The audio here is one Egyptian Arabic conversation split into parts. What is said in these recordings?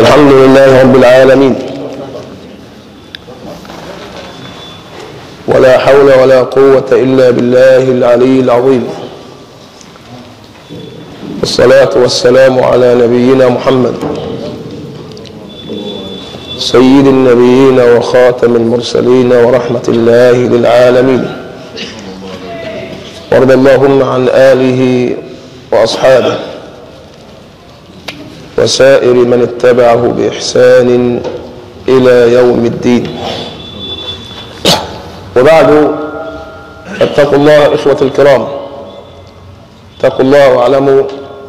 الحمد لله رب العالمين ولا حول ولا قوة إلا بالله العلي العظيم الصلاة والسلام على نبينا محمد سيد النبيين وخاتم المرسلين ورحمة الله للعالمين وارض اللهم عن آله وأصحابه وسائر من اتبعه بإحسان إلى يوم الدين وبعد فاتقوا الله إخوة الكرام اتقوا الله واعلموا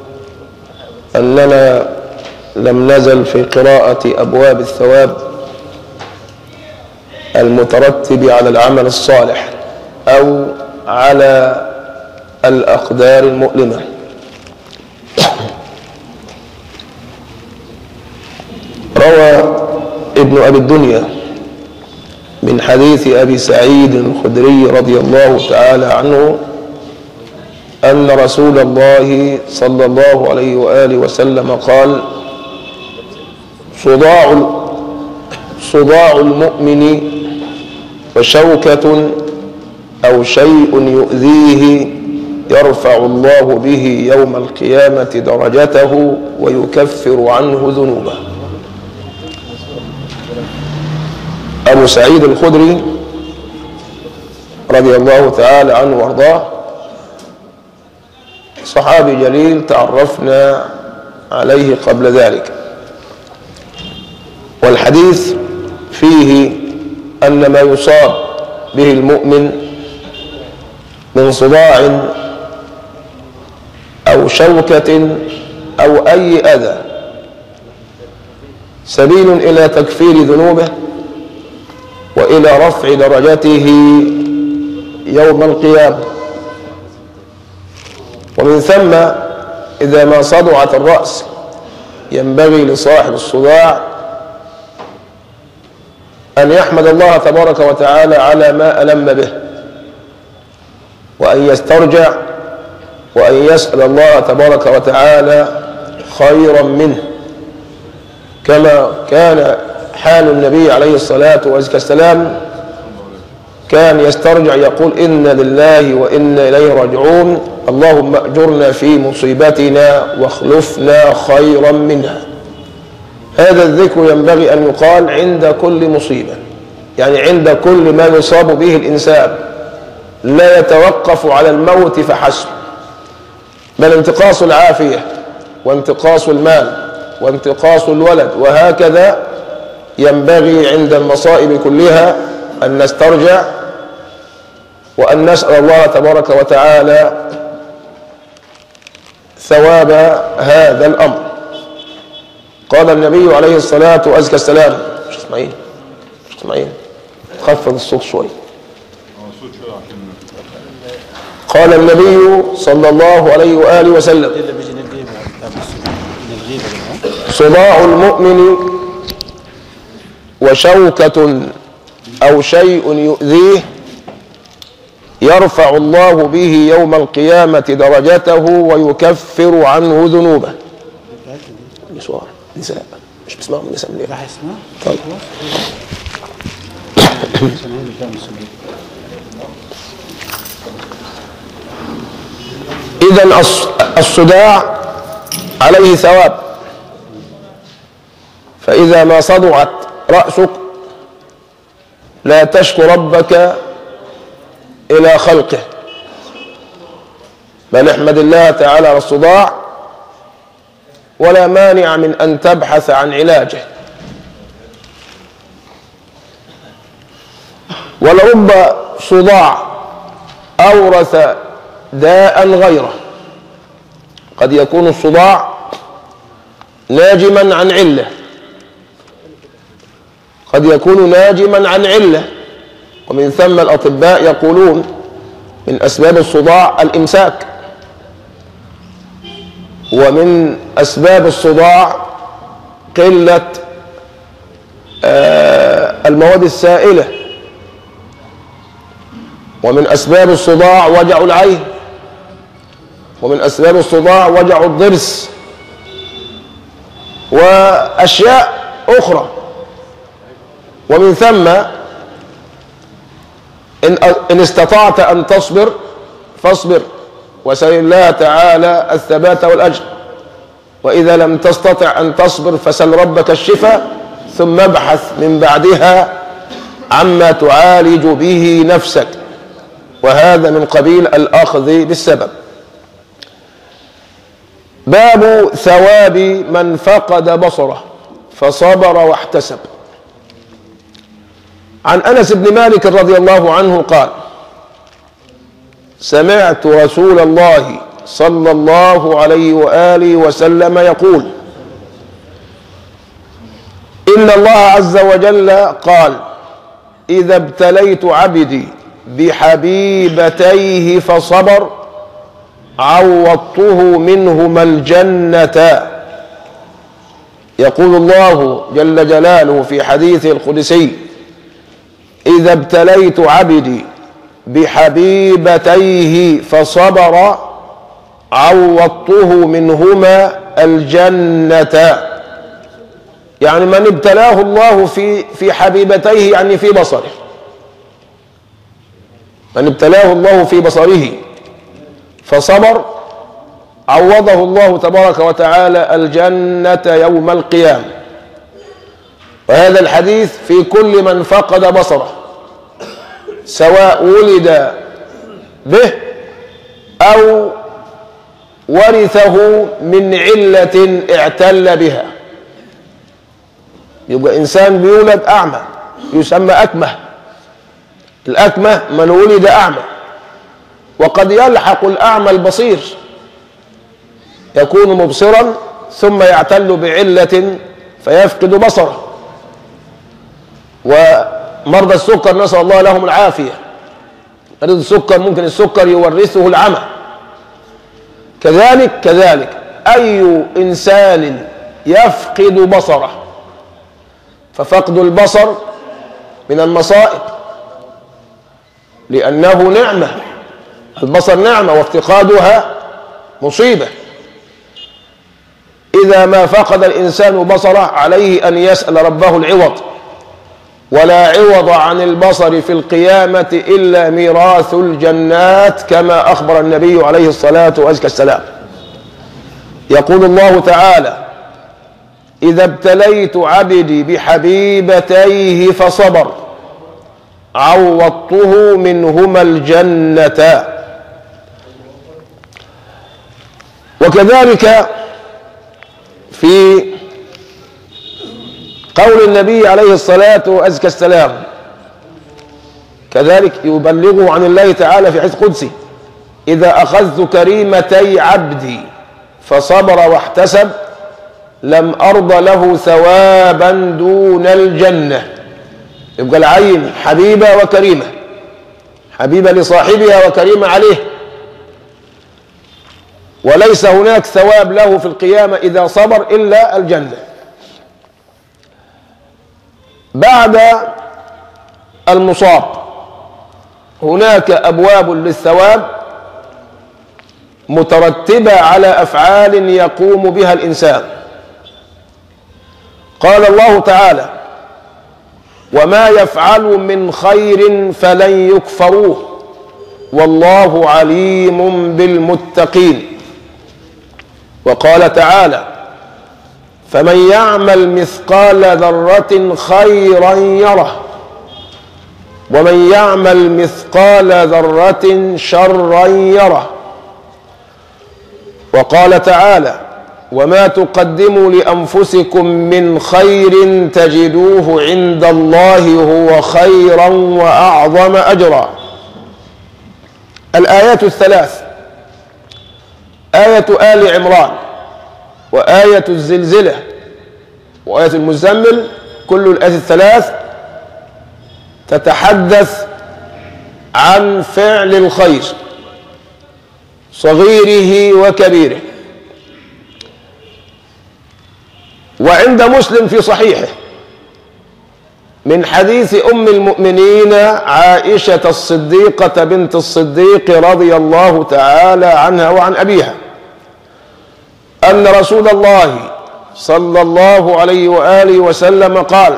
أننا لم نزل في قراءة أبواب الثواب المترتب على العمل الصالح أو على الأقدار المؤلمة روى ابن أبي الدنيا من حديث أبي سعيد الخدري رضي الله تعالى عنه أن رسول الله صلى الله عليه وآله وسلم قال صداع صداع المؤمن وشوكة أو شيء يؤذيه يرفع الله به يوم القيامة درجته ويكفر عنه ذنوبه أبو سعيد الخدري رضي الله تعالى عنه وارضاه صحابي جليل تعرفنا عليه قبل ذلك والحديث فيه أن ما يصاب به المؤمن من صداع أو شوكة أو أي أذى سبيل إلى تكفير ذنوبه وإلى رفع درجته يوم القيامة ومن ثم إذا ما صدعت الرأس ينبغي لصاحب الصداع أن يحمد الله تبارك وتعالى على ما ألم به وأن يسترجع وأن يسأل الله تبارك وتعالى خيرا منه كما كان حال النبي عليه الصلاة والسلام كان يسترجع يقول إن لله وإنا إليه راجعون اللهم أجرنا في مصيبتنا واخلفنا خيرا منها هذا الذكر ينبغي أن يقال عند كل مصيبة يعني عند كل ما يصاب به الإنسان لا يتوقف على الموت فحسب بل انتقاص العافية وانتقاص المال وانتقاص الولد وهكذا ينبغي عند المصائب كلها أن نسترجع وأن نسأل الله تبارك وتعالى ثواب هذا الأمر قال النبي عليه الصلاة وأزكى السلام مش اسمعين مش اسمعين خفض الصوت شوي قال النبي صلى الله عليه وآله وسلم صداع المؤمن وشوكة أو شيء يؤذيه يرفع الله به يوم القيامة درجته ويكفر عنه ذنوبه نسوان نساء مش بسمعهم النساء ليه راح يسمع طيب إذا الصداع عليه ثواب فإذا ما صدعت رأسك لا تشكو ربك إلى خلقه بل احمد الله تعالى على الصداع ولا مانع من أن تبحث عن علاجه ولرب صداع أورث داء غيره قد يكون الصداع ناجما عن عله قد يكون ناجما عن عله ومن ثم الاطباء يقولون من اسباب الصداع الامساك ومن اسباب الصداع قله آه المواد السائله ومن اسباب الصداع وجع العين ومن اسباب الصداع وجع الضرس وأشياء أخرى ومن ثم إن, إن استطعت أن تصبر فاصبر وسل الله تعالى الثبات والأجر وإذا لم تستطع أن تصبر فسل ربك الشفاء ثم ابحث من بعدها عما تعالج به نفسك وهذا من قبيل الأخذ بالسبب باب ثواب من فقد بصره فصبر واحتسب عن انس بن مالك رضي الله عنه قال سمعت رسول الله صلى الله عليه واله وسلم يقول ان الله عز وجل قال اذا ابتليت عبدي بحبيبتيه فصبر عوضته منهما الجنه يقول الله جل جلاله في حديثه القدسي اذا ابتليت عبدي بحبيبتيه فصبر عوضته منهما الجنه يعني من ابتلاه الله في في حبيبتيه يعني في بصره من ابتلاه الله في بصره فصبر عوضه الله تبارك وتعالى الجنة يوم القيامة وهذا الحديث في كل من فقد بصره سواء ولد به أو ورثه من علة اعتل بها يبقى إنسان بيولد أعمى يسمى أكمه الأكمه من ولد أعمى وقد يلحق الأعمى البصير يكون مبصرا ثم يعتل بعلة فيفقد بصره ومرضى السكر نسأل الله لهم العافية مريض السكر ممكن السكر يورثه العمى كذلك كذلك أي إنسان يفقد بصره ففقد البصر من المصائب لأنه نعمة البصر نعمة وافتقادها مصيبة إذا ما فقد الإنسان بصره عليه أن يسأل ربه العوض ولا عوض عن البصر في القيامة إلا ميراث الجنات كما أخبر النبي عليه الصلاة والسلام يقول الله تعالى إذا ابتليت عبدي بحبيبتيه فصبر عوضته منهما الجنة وكذلك في قول النبي عليه الصلاة وأزكى السلام كذلك يبلغه عن الله تعالى في حديث قدسي إذا أخذت كريمتي عبدي فصبر واحتسب لم أرض له ثوابا دون الجنة يبقى العين حبيبة وكريمة حبيبة لصاحبها وكريمة عليه وليس هناك ثواب له في القيامة إذا صبر إلا الجنة بعد المصاب هناك أبواب للثواب مترتبة على أفعال يقوم بها الإنسان قال الله تعالى وما يفعل من خير فلن يكفروه والله عليم بالمتقين وقال تعالى فمن يعمل مثقال ذرة خيرا يره ومن يعمل مثقال ذرة شرا يره وقال تعالى وما تقدموا لأنفسكم من خير تجدوه عند الله هو خيرا وأعظم أجرا الآيات الثلاث آية آل عمران وآية الزلزلة وآية المزمل كل الآيات الثلاث تتحدث عن فعل الخير صغيره وكبيره وعند مسلم في صحيحه من حديث ام المؤمنين عائشه الصديقه بنت الصديق رضي الله تعالى عنها وعن ابيها ان رسول الله صلى الله عليه وآله وسلم قال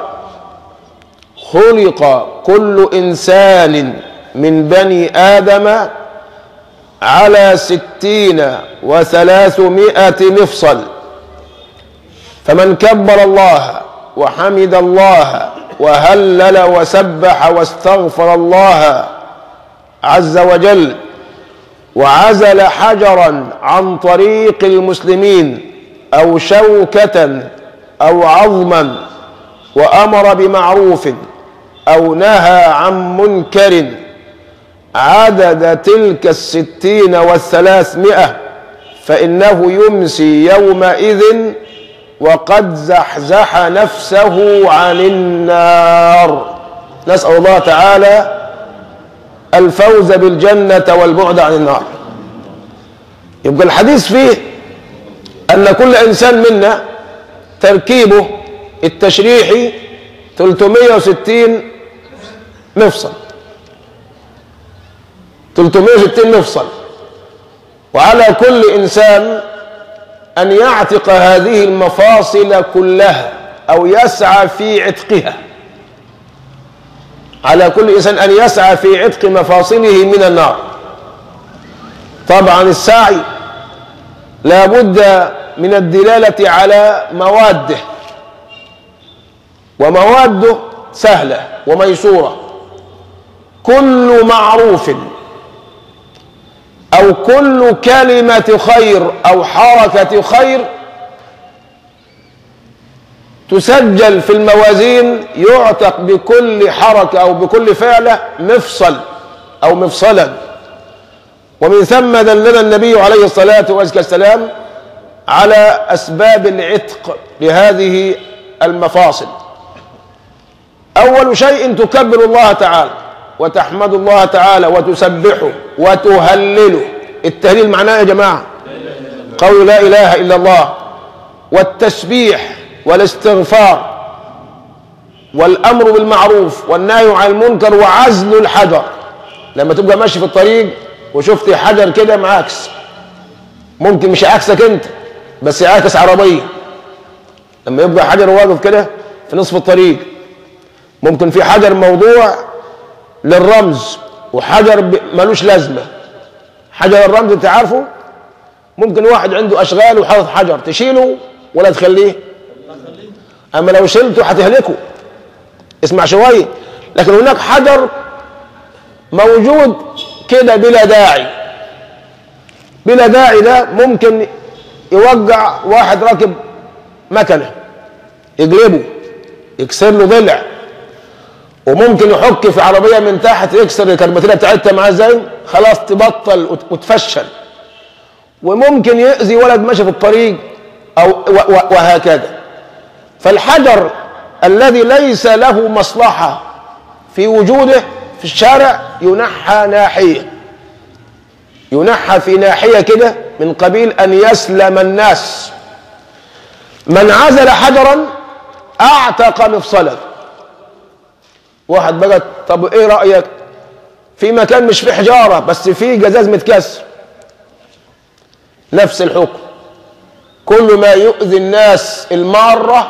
خلق كل إنسان من بني آدم على ستين وثلاثمائة مفصل فمن كبر الله وحمد الله وهلل وسبح واستغفر الله عز وجل وعزل حجرا عن طريق المسلمين او شوكه او عظما وامر بمعروف او نهى عن منكر عدد تلك الستين والثلاثمائه فانه يمسي يومئذ وقد زحزح نفسه عن النار نسال الله تعالى الفوز بالجنه والبعد عن النار يبقى الحديث فيه أن كل إنسان منا تركيبه التشريحي 360 مفصل 360 مفصل وعلى كل إنسان أن يعتق هذه المفاصل كلها أو يسعى في عتقها على كل إنسان أن يسعى في عتق مفاصله من النار طبعا السعي لا بد من الدلالة على مواده ومواده سهلة وميسورة كل معروف أو كل كلمة خير أو حركة خير تسجل في الموازين يعتق بكل حركة أو بكل فعلة مفصل أو مفصلا ومن ثم دلنا النبي عليه الصلاة والسلام على أسباب العتق لهذه المفاصل أول شيء تكبر الله تعالى وتحمد الله تعالى وتسبحه وتهلله التهليل معناه يا جماعة قول لا إله إلا الله والتسبيح والاستغفار والأمر بالمعروف والنهي عن المنكر وعزل الحجر لما تبقى ماشي في الطريق وشفت حجر كده معاكس ممكن مش عكسك انت بس يعاكس عربيه لما يبقى حجر واقف كده في نصف الطريق ممكن في حجر موضوع للرمز وحجر ملوش لازمه حجر الرمز انت عارفه ممكن واحد عنده اشغال وحاطط حجر تشيله ولا تخليه اما لو شلته هتهلكه اسمع شويه لكن هناك حجر موجود كده بلا داعي بلا داعي ده ممكن يوقع واحد راكب مكنه يقلبه يكسر له ضلع وممكن يحك في عربيه من تحت يكسر الكربتيره بتاعتها معاه ازاي خلاص تبطل وتفشل وممكن يأذي ولد ماشي في الطريق او وهكذا فالحجر الذي ليس له مصلحه في وجوده في الشارع ينحى ناحيه ينحى في ناحيه كده من قبيل ان يسلم الناس من عزل حجرا اعتق مفصلا واحد بقى طب ايه رايك في مكان مش فيه حجاره بس فيه جزاز متكسر نفس الحكم كل ما يؤذي الناس الماره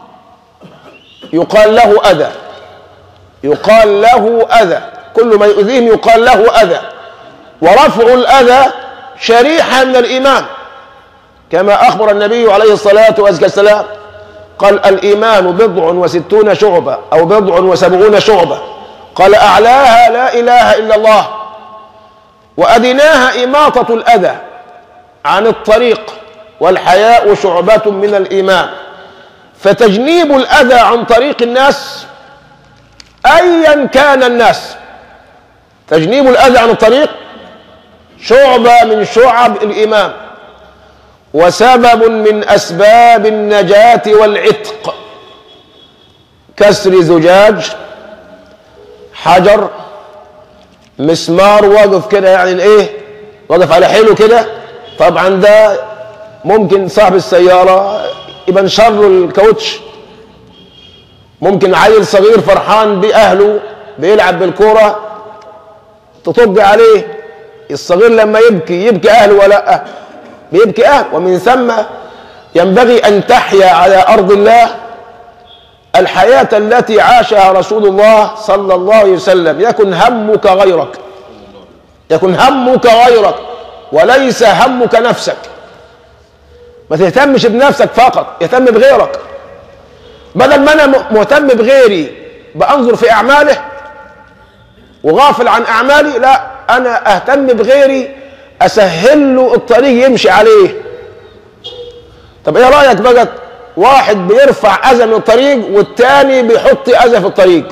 يقال له اذى يقال له اذى كل ما يؤذيهم يقال له اذى ورفع الاذى شريحه من الايمان كما اخبر النبي عليه الصلاه والسلام قال الايمان بضع وستون شعبه او بضع وسبعون شعبه قال اعلاها لا اله الا الله وادناها اماطه الاذى عن الطريق والحياء شعبه من الايمان فتجنيب الاذى عن طريق الناس ايا كان الناس تجنيب الاذى عن الطريق شعبه من شعب الايمان وسبب من اسباب النجاه والعتق كسر زجاج حجر مسمار واقف كده يعني الايه واقف على حيله كده طبعا ده ممكن صاحب السياره يبقى انشر له الكاوتش ممكن عيل صغير فرحان باهله بيلعب بالكوره تطج عليه الصغير لما يبكي يبكي اهله ولا لا بيبكي اهله ومن ثم ينبغي أن تحيا على أرض الله الحياة التي عاشها رسول الله صلى الله عليه وسلم يكن همك غيرك يكن همك غيرك وليس همك نفسك ما تهتمش بنفسك فقط اهتم بغيرك بدل ما انا مهتم بغيري بانظر في اعماله وغافل عن اعمالي لا انا اهتم بغيري اسهل له الطريق يمشي عليه طب ايه رايك بقى واحد بيرفع اذى من الطريق والتاني بيحط اذى في الطريق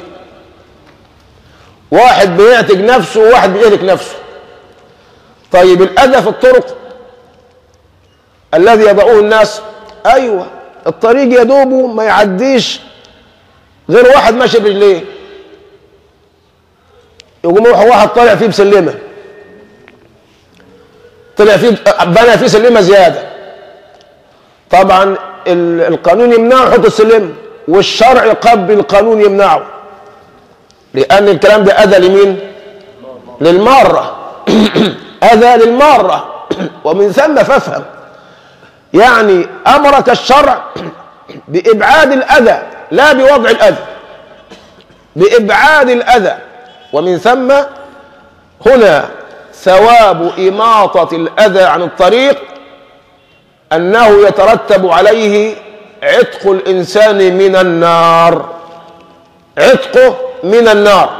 واحد بيعتق نفسه وواحد بيهلك نفسه طيب الاذى في الطرق الذي يضعوه الناس ايوه الطريق يدوبه ما يعديش غير واحد ماشي برجليه يقوم يروح واحد طالع فيه بسلمه طلع فيه بنى فيه سلمه زياده طبعا القانون يمنعه يحط السلم والشرع يقبل القانون يمنعه لان الكلام ده اذى لمين للماره اذى للماره ومن ثم فافهم يعني امرك الشرع بابعاد الاذى لا بوضع الاذى بابعاد الاذى ومن ثم هنا ثواب اماطه الاذى عن الطريق انه يترتب عليه عتق الانسان من النار عتقه من النار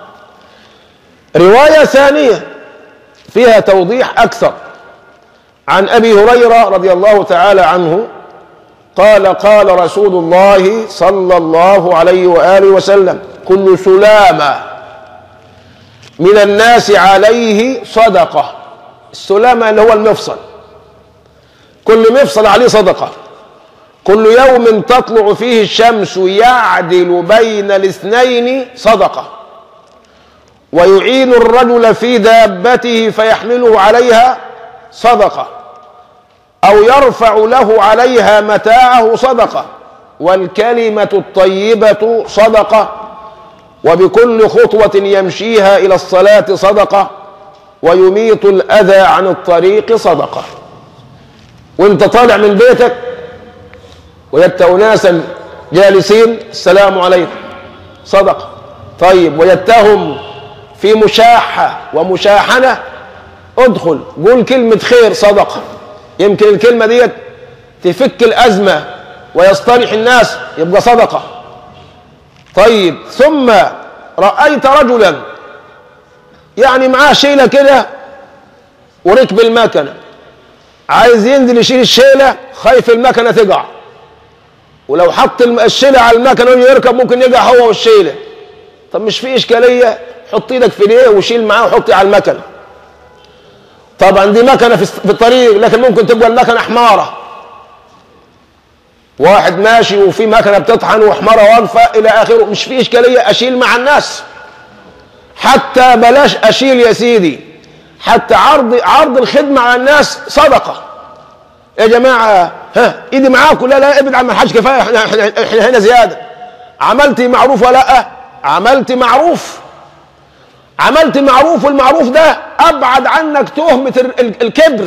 روايه ثانيه فيها توضيح اكثر عن ابي هريره رضي الله تعالى عنه قال قال رسول الله صلى الله عليه واله وسلم كل سلامه من الناس عليه صدقه السلامه اللي هو المفصل كل مفصل عليه صدقه كل يوم تطلع فيه الشمس يعدل بين الاثنين صدقه ويعين الرجل في دابته فيحمله عليها صدقه او يرفع له عليها متاعه صدقه والكلمه الطيبه صدقه وبكل خطوه يمشيها الى الصلاه صدقه ويميط الاذى عن الطريق صدقه وانت طالع من بيتك وجدت اناسا جالسين السلام عليكم صدقه طيب وجدتهم في مشاحه ومشاحنه ادخل قول كلمه خير صدقه يمكن الكلمه ديت تفك الازمه ويصطلح الناس يبقى صدقه طيب ثم رايت رجلا يعني معاه شيله كده وركب المكنه عايز ينزل يشيل الشيله خايف المكنه تقع ولو حط الشيله على المكنه ويركب ممكن يقع هو والشيله طب مش في اشكاليه حط ايدك في ايديه وشيل معاه وحط على المكنه طبعا دي مكنه في الطريق لكن ممكن تبقى المكنه حماره واحد ماشي وفي مكنه بتطحن وحماره واقفه الى اخره مش في اشكاليه اشيل مع الناس حتى بلاش اشيل يا سيدي حتى عرض عرض الخدمه على الناس صدقه يا جماعه ها ايدي معاكم لا لا ابعد عن الحاج كفايه احنا احنا هنا زياده عملتي معروف ولا لا عملت معروف عملت معروف والمعروف ده ابعد عنك تهمه الكبر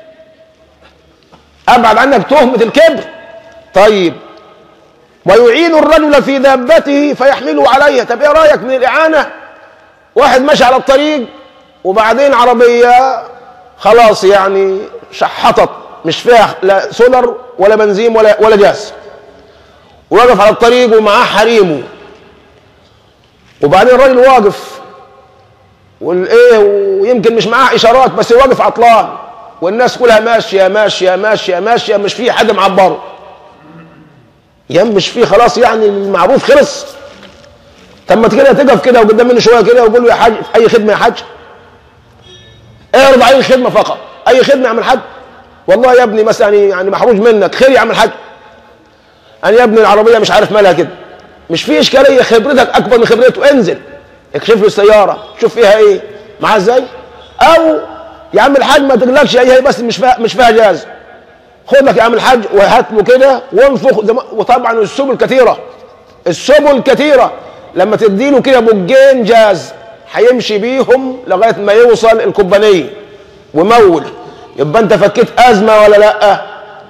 ابعد عنك تهمه الكبر طيب ويعين الرجل في دابته فيحمله عليها طب ايه رايك من الاعانه واحد ماشي على الطريق وبعدين عربيه خلاص يعني شحطت مش فيها لا سولر ولا بنزين ولا ولا جاز وواقف على الطريق ومعاه حريمه وبعدين الراجل واقف والايه ويمكن مش معاه اشارات بس واقف عطلان والناس كلها ماشيه ماشيه ماشيه ماشيه مش في حد معبره يا مش في خلاص يعني المعروف خلص طب ما كده تقف كده وقدام منه شويه كده وقول له يا حاج اي خدمه يا حاج اعرض اي خدمه فقط اي خدمه يا عم الحاج والله يا ابني مثلا يعني محروج منك خير يا عم الحاج انا يا ابني العربيه مش عارف مالها كده مش في اشكاليه خبرتك اكبر من خبرته انزل اكشف له السياره شوف فيها ايه معاه ازاي او يا عم الحاج ما تقلقش هي بس مش فيها مش فيها جاز خد لك يا عم الحاج وهات له كده وانفخ وطبعا السبل كثيره السبل كثيره لما تديله كده بوجين جاز هيمشي بيهم لغايه ما يوصل الكوبانيه ومول يبقى انت فكيت ازمه ولا لا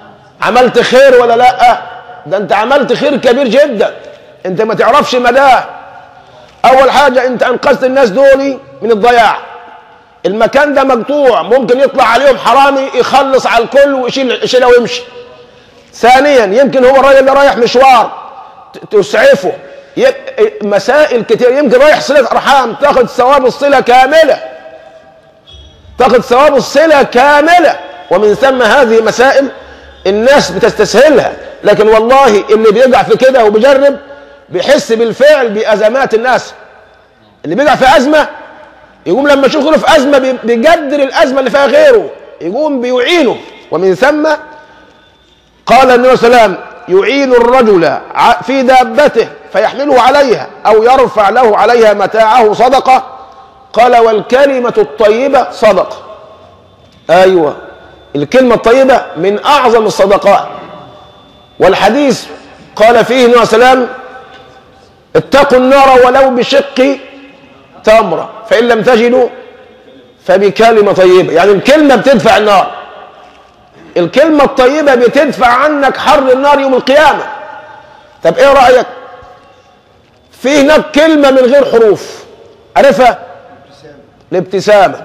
عملت خير ولا لا ده انت عملت خير كبير جدا انت ما تعرفش مداه اول حاجه انت انقذت الناس دول من الضياع المكان ده مقطوع ممكن يطلع عليهم حرامي يخلص على الكل ويشيل يشيلها ويمشي ثانيا يمكن هو الراجل ده رايح مشوار ت- تسعفه يب- مسائل كتير يمكن رايح صلة أرحام تاخد ثواب الصلة كاملة تاخد ثواب الصلة كاملة ومن ثم هذه مسائل الناس بتستسهلها لكن والله اللي بيقع في كده وبيجرب بيحس بالفعل بأزمات الناس اللي بيقع في أزمة يقوم لما يشوف غيره في أزمة بي- بيقدر الأزمة اللي فيها غيره يقوم بيعينه ومن ثم قال النبي صلى الله عليه وسلم يعين الرجل ع- في دابته فيحمله عليها أو يرفع له عليها متاعه صدقة قال والكلمة الطيبة صدقة أيوة الكلمة الطيبة من أعظم الصدقات والحديث قال فيه النبي صلى الله عليه وسلم اتقوا النار ولو بشق تمرة فإن لم تجدوا فبكلمة طيبة يعني الكلمة بتدفع النار الكلمة الطيبة بتدفع عنك حر النار يوم القيامة طب ايه رأيك في هناك كلمة من غير حروف عارفها الابتسامة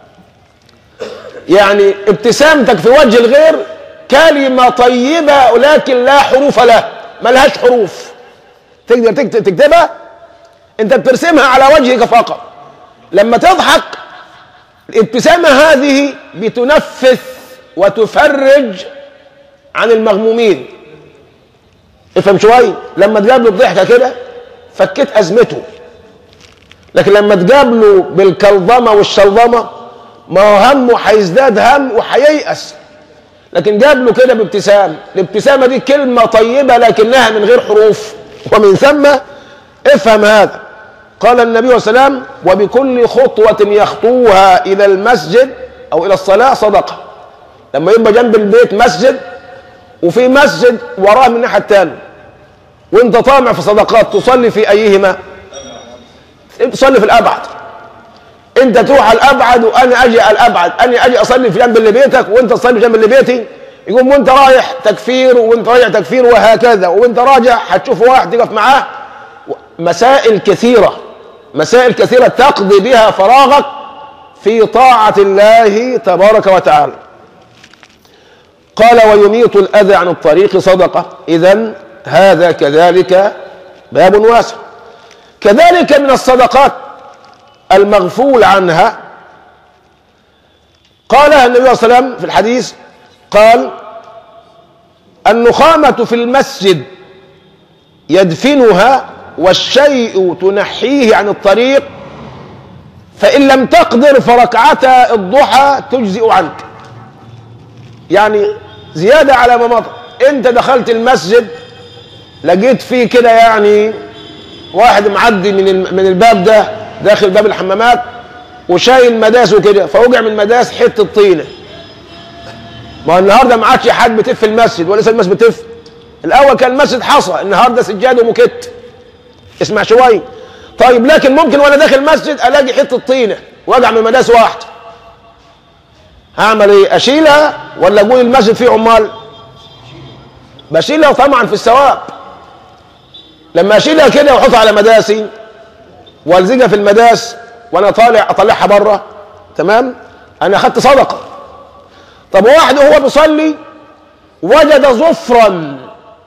يعني ابتسامتك في وجه الغير كلمة طيبة ولكن لا حروف له ملهاش حروف تقدر تكت- تكتبها انت بترسمها على وجهك فقط لما تضحك الابتسامة هذه بتنفث وتفرج عن المغمومين افهم شوية لما تقابله بضحكة كده فكيت أزمته لكن لما تقابله بالكلضمة والشلضمة ما هو همه هيزداد هم وهييأس لكن قابله كده بابتسام الابتسامة دي كلمة طيبة لكنها من غير حروف ومن ثم افهم هذا قال النبي صلى الله عليه وسلم وبكل خطوة يخطوها إلى المسجد أو إلى الصلاة صدقة لما يبقى جنب البيت مسجد وفي مسجد وراه من الناحية التانية وانت طامع في صدقات تصلي في أيهما تصلي في الأبعد انت تروح على الأبعد وأنا أجي على الأبعد أنا أجي أصلي في جنب اللي بيتك وانت تصلي جنب اللي بيتي يقوم وانت رايح تكفير وانت راجع تكفير وهكذا وانت راجع هتشوف واحد تقف معاه مسائل كثيرة مسائل كثيرة تقضي بها فراغك في طاعة الله تبارك وتعالى قال ويميط الأذى عن الطريق صدقة إذا هذا كذلك باب واسع كذلك من الصدقات المغفول عنها قالها النبي صلى الله عليه وسلم في الحديث قال النخامة في المسجد يدفنها والشيء تنحيه عن الطريق فإن لم تقدر فركعتا الضحى تجزئ عنك يعني زيادة على ما مضى انت دخلت المسجد لقيت فيه كده يعني واحد معدي من الم- من الباب ده داخل باب الحمامات وشايل مداسه كده فوقع من المداس حته طينه ما هو النهارده ما عادش حد بتف في المسجد ولا لسه المسجد بتف الاول كان المسجد حصى النهارده سجاد ومكت اسمع شويه طيب لكن ممكن وانا داخل المسجد الاقي حته طينه وقع من مداس واحد هعمل ايه اشيلها ولا اقول المسجد فيه عمال بشيلها طمعا في الثواب لما اشيلها كده واحطها على مداسي والزقها في المداس وانا طالع اطلعها بره تمام انا اخدت صدقه طب واحد وهو بيصلي وجد ظفرا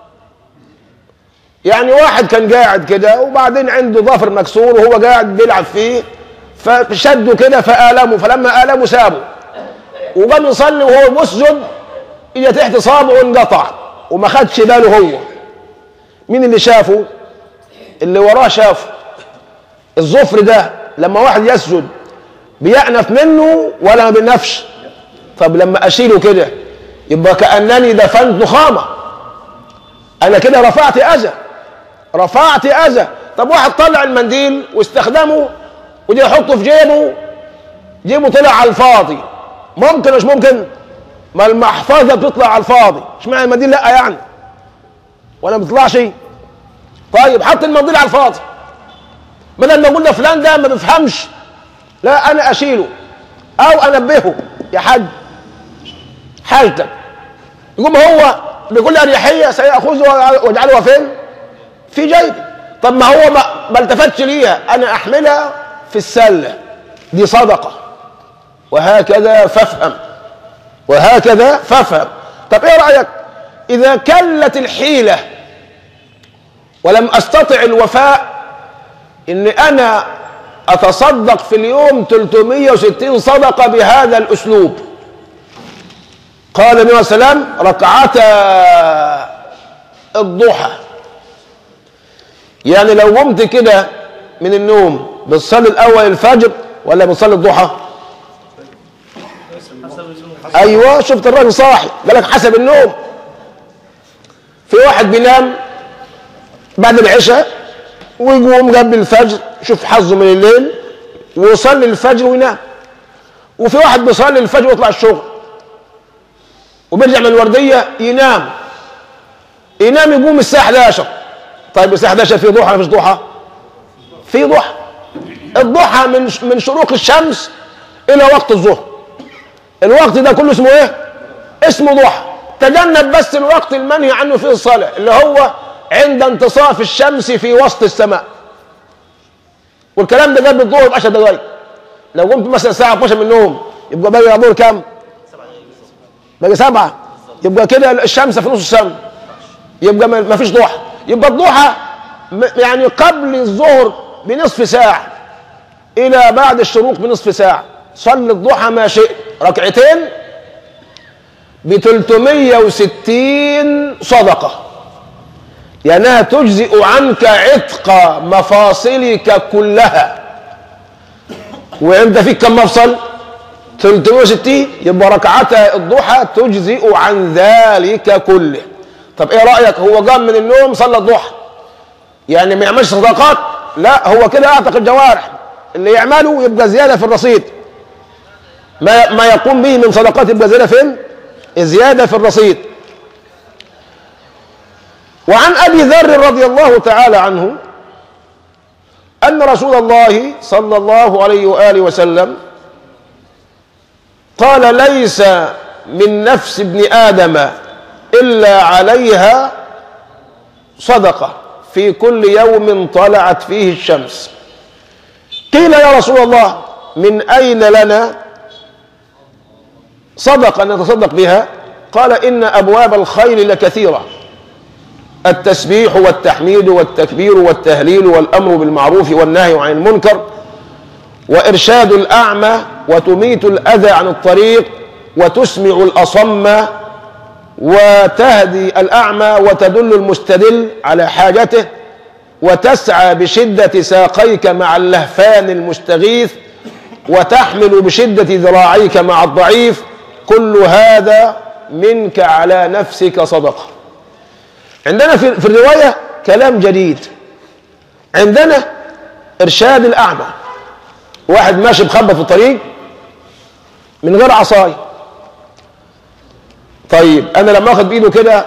يعني واحد كان قاعد كده وبعدين عنده ظفر مكسور وهو قاعد بيلعب فيه فشده كده فآلمه فلما آلمه سابه وقام يصلي وهو مسجد اجى تحت صابعه وانقطع وما خدش باله هو مين اللي شافه اللي وراه شافه الظفر ده لما واحد يسجد بيأنف منه ولا ما بينفش طب لما اشيله كده يبقى كأنني دفنت نخامة انا كده رفعت اذى رفعت اذى طب واحد طلع المنديل واستخدمه ودي يحطه في جيبه جيبه طلع على الفاضي ممكن مش ممكن ما المحفظه بتطلع على الفاضي اشمعنى المنديل لا يعني ولا ما بيطلعش طيب حط المنديل على الفاضي بدل ما قلنا فلان ده ما بيفهمش لا انا اشيله او انبهه يا حاج حاجتك يقوم هو بكل اريحيه سياخذها واجعلها فين في جيبي طب ما هو ما, ما التفتش ليها انا احملها في السله دي صدقه وهكذا فافهم وهكذا فافهم طب ايه رايك اذا كلت الحيله ولم استطع الوفاء ان انا اتصدق في اليوم 360 صدقه بهذا الاسلوب قال النبي صلى الله عليه وسلم ركعتا الضحى يعني لو قمت كده من النوم بتصلي الاول الفجر ولا بتصلي الضحى ايوه شفت الراجل صاحي قال لك حسب النوم في واحد بينام بعد العشاء ويقوم قبل الفجر شوف حظه من الليل ويصلي الفجر وينام وفي واحد بيصلي الفجر ويطلع الشغل وبيرجع من الورديه ينام ينام يقوم الساعه 11 طيب الساعه 11 في ضحى ولا مفيش ضحى؟ في ضحى الضحى من من شروق الشمس الى وقت الظهر الوقت ده كله اسمه ايه؟ اسمه ضحى تجنب بس الوقت المنهي عنه في الصلاه اللي هو عند انتصاف الشمس في وسط السماء والكلام ده قبل الظهر ب 10 دقائق لو قمت مثلا الساعه 12 من النوم يبقى باقي الظهر كام؟ باقي سبعه يبقى كده الشمس في نص السماء يبقى ما فيش ضحى يبقى الضحى يعني قبل الظهر بنصف ساعه الى بعد الشروق بنصف ساعه صلي الضحى ما شئت ركعتين ب 360 صدقه لأنها تجزئ عنك عتق مفاصلك كلها وانت فيك كم مفصل 360 يبقى ركعتا الضحى تجزئ عن ذلك كله طب ايه رايك هو قام من النوم صلى الضحى يعني ما يعملش صدقات لا هو كده اعتق الجوارح اللي يعمله يبقى زياده في الرصيد ما ما يقوم به من صدقات يبقى زياده فين زياده في الرصيد وعن ابي ذر رضي الله تعالى عنه ان رسول الله صلى الله عليه واله وسلم قال ليس من نفس ابن ادم الا عليها صدقه في كل يوم طلعت فيه الشمس قيل يا رسول الله من اين لنا صدقه نتصدق بها قال ان ابواب الخير لكثيره التسبيح والتحميد والتكبير والتهليل والامر بالمعروف والنهي عن المنكر وارشاد الاعمى وتميت الاذى عن الطريق وتسمع الاصم وتهدي الاعمى وتدل المستدل على حاجته وتسعى بشده ساقيك مع اللهفان المستغيث وتحمل بشده ذراعيك مع الضعيف كل هذا منك على نفسك صدقه عندنا في, في الرواية كلام جديد عندنا إرشاد الأعمى واحد ماشي مخبط في الطريق من غير عصاي طيب أنا لما أخذ بإيده كده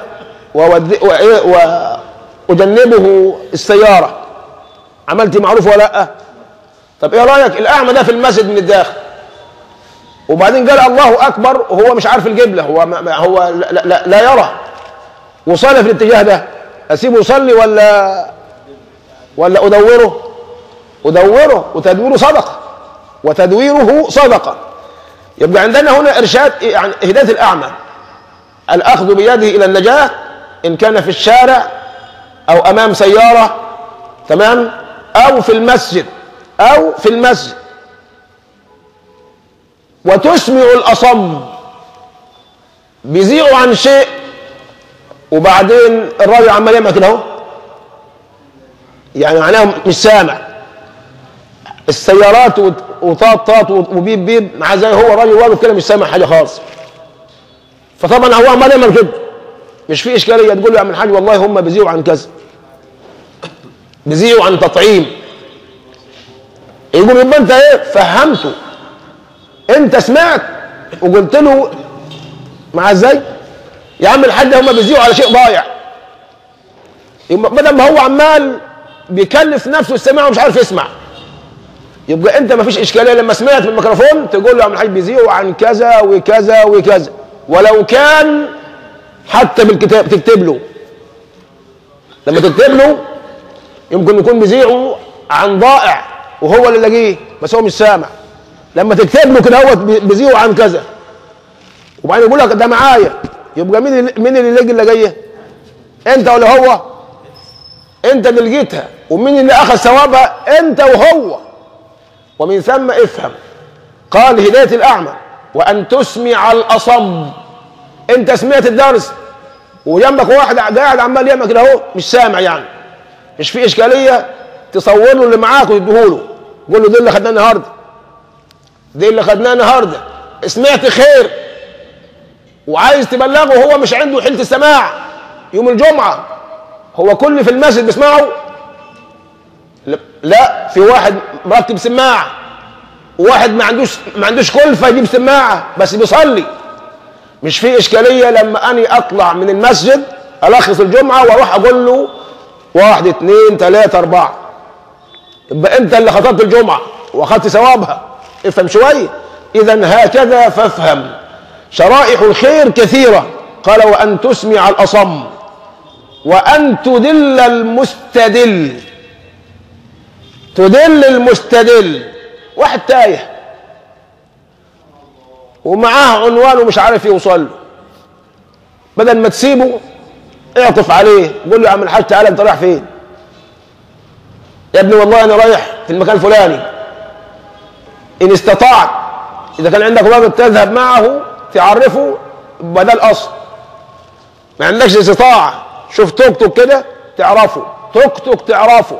وأجنبه السيارة عملت معروف ولا لأ طب إيه رأيك الأعمى ده في المسجد من الداخل وبعدين قال الله أكبر وهو مش عارف القبلة هو ما هو لا, لا, لا يرى وصلى في الاتجاه ده اسيبه يصلي ولا ولا ادوره ادوره وتدويره صدقه وتدويره صدقه يبقى عندنا هنا ارشاد يعني هدايه الاعمى الاخذ بيده الى النجاه ان كان في الشارع او امام سياره تمام او في المسجد او في المسجد وتسمع الاصم بيذيعوا عن شيء وبعدين الراجل عمال يعمل كده اهو يعني معناه مش سامع السيارات وطاط طاط وبيب بيب مع زي هو الراجل واقف كده مش سامع حاجه خالص فطبعا هو عمال يعمل كده مش في اشكاليه تقول له يا عم الحاج والله هم بيزيعوا عن كذا بيزيعوا عن تطعيم يقول يبقى انت ايه فهمته انت سمعت وقلت له مع ازاي يا عم الحاج هم بيزيعوا على شيء ضايع بدل ما هو عمال بيكلف نفسه السماع ومش عارف يسمع يبقى انت ما فيش اشكاليه لما سمعت من الميكروفون تقول له يا عم الحاج بيزيعوا عن كذا وكذا وكذا ولو كان حتى بالكتاب تكتب له لما تكتب له يمكن يكون بيذيعه عن ضائع وهو اللي لاقيه بس هو مش سامع لما تكتب له كده هو بيذيعه عن كذا وبعدين يقول لك ده معايا يبقى مين اللي مين اللي لاقي اللي جايه؟ انت ولا هو؟ انت اللي لقيتها ومين اللي اخذ ثوابها؟ انت وهو ومن ثم افهم قال هدايه الاعمى وان تسمع الاصم انت سمعت الدرس وجنبك واحد قاعد عمال يعمل كده اهو مش سامع يعني مش في اشكاليه تصور له اللي معاك وتديهوله قول له ده اللي خدناه النهارده ده اللي خدناه النهارده سمعت خير وعايز تبلغه وهو مش عنده حيله السماع يوم الجمعه هو كل في المسجد بيسمعه لا في واحد مركب سماعه وواحد ما عندوش ما عندوش كلفه يجيب سماعه بس بيصلي مش في اشكاليه لما اني اطلع من المسجد الخص الجمعه واروح اقول له واحد اثنين ثلاثه اربعه يبقى انت اللي خطبت الجمعه واخذت ثوابها افهم شويه اذا هكذا فافهم شرائح الخير كثيره قال وان تسمع الاصم وان تدل المستدل تدل المستدل واحد تايه ومعاه عنوان ومش عارف يوصل له بدل ما تسيبه اعطف عليه قول له يا عم الحاج تعالى انت رايح فين يا ابني والله انا رايح في المكان الفلاني ان استطعت اذا كان عندك راجل تذهب معه تعرفه بدل اصل ما عندكش استطاعه شوف توك توك كده تعرفه توك توك تعرفه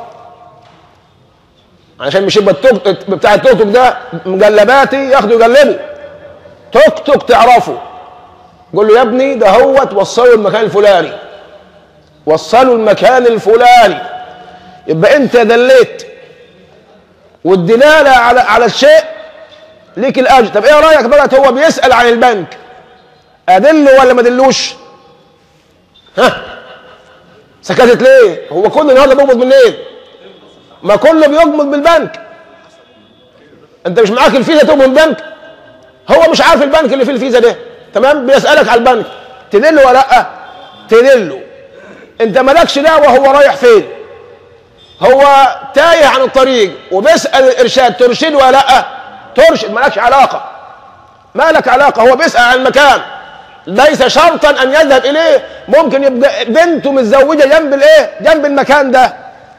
عشان مش يبقى التوك بتاع التوك توك ده مجلباتي ياخده يجلبه توك توك تعرفه قول له يا ابني ده هو توصله المكان الفلاني وصله المكان الفلاني يبقى انت دليت والدلاله على على الشيء ليك الاجر طب ايه رايك بقى هو بيسال عن البنك ادله ولا ما ادلوش ها سكتت ليه هو كل النهارده بيقبض منين ما كله بيقبض بالبنك انت مش معاك الفيزا تقبض من البنك هو مش عارف البنك اللي فيه الفيزا ده تمام بيسالك على البنك تدله ولا لا تدله انت مالكش دعوه هو رايح فين هو تايه عن الطريق وبيسال الارشاد ترشد ولا لا ترشد مالكش علاقه مالك علاقه هو بيسال عن المكان ليس شرطا ان يذهب اليه ممكن يبقى بنته متزوجه جنب الايه جنب المكان ده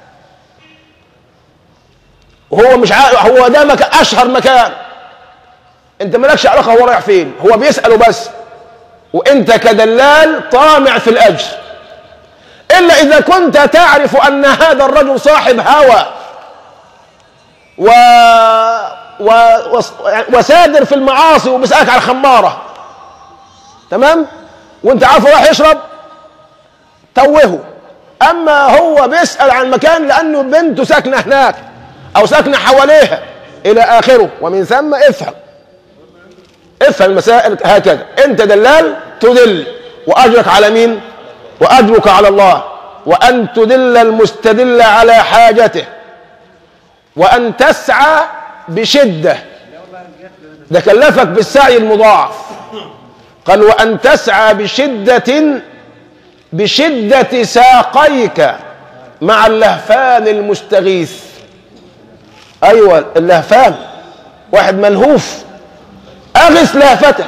وهو مش عارف هو ده مكان اشهر مكان انت مالكش علاقه هو رايح فين هو بيساله بس وانت كدلال طامع في الاجر الا اذا كنت تعرف ان هذا الرجل صاحب هوى و... و... و... وسادر في المعاصي وبيسالك على الخماره تمام وانت عارفه راح يشرب توهه اما هو بيسال عن مكان لانه بنته ساكنه هناك او ساكنه حواليها الى اخره ومن ثم افهم افهم المسائل هكذا انت دلال تدل واجرك على مين واجرك على الله وان تدل المستدل على حاجته وان تسعى بشده ده كلفك بالسعي المضاعف قال وان تسعى بشده بشده ساقيك مع اللهفان المستغيث ايوه اللهفان واحد ملهوف اغث لهفته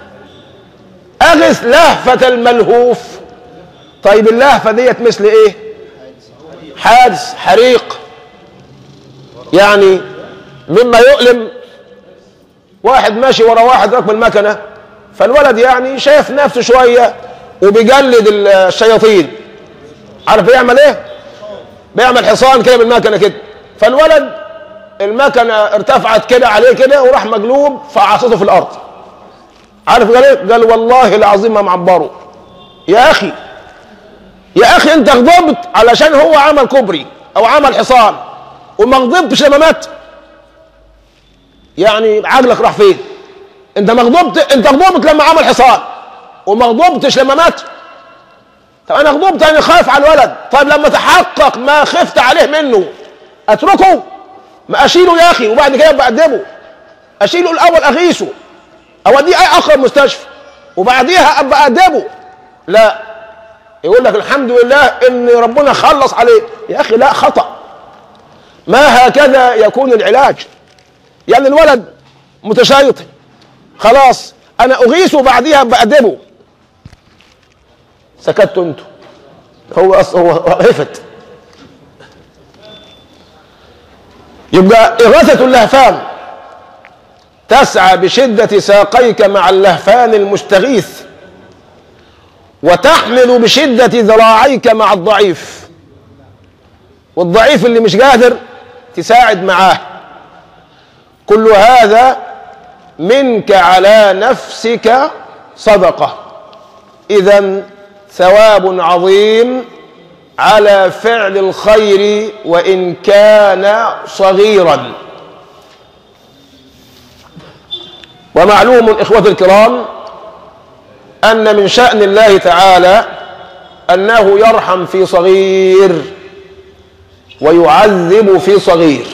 اغث لهفه الملهوف طيب اللهفه ديت مثل ايه حادث حريق يعني مما يؤلم واحد ماشي ورا واحد راكب المكنه فالولد يعني شايف نفسه شويه وبيجلد الشياطين عارف بيعمل ايه بيعمل حصان كده بالمكنه كده فالولد المكنه ارتفعت كده عليه كده وراح مقلوب فعصته في الارض عارف قال ايه قال والله العظيم ما معبره يا اخي يا اخي انت غضبت علشان هو عمل كوبري او عمل حصان وما غضبتش لما مات يعني عقلك راح فين انت ما غضبت انت غضبت لما عمل حصان وما غضبتش لما مات طب انا غضبت انا خايف على الولد طيب لما تحقق ما خفت عليه منه اتركه ما اشيله يا اخي وبعد كده بقدمه اشيله الاول اغيثه اوديه اي اقرب مستشفى وبعديها ابقى ادبه لا يقول لك الحمد لله ان ربنا خلص عليه يا اخي لا خطأ ما هكذا يكون العلاج يعني الولد متشيطن خلاص انا اغيثه بعديها بأدبه سكتوا انتوا هو أص... هو غفت يبقى إغاثة اللهفان تسعى بشدة ساقيك مع اللهفان المستغيث وتحمل بشدة ذراعيك مع الضعيف والضعيف اللي مش قادر تساعد معاه كل هذا منك على نفسك صدقة إذا ثواب عظيم على فعل الخير وإن كان صغيرا ومعلوم إخوة الكرام أن من شأن الله تعالى أنه يرحم في صغير ويعذب في صغير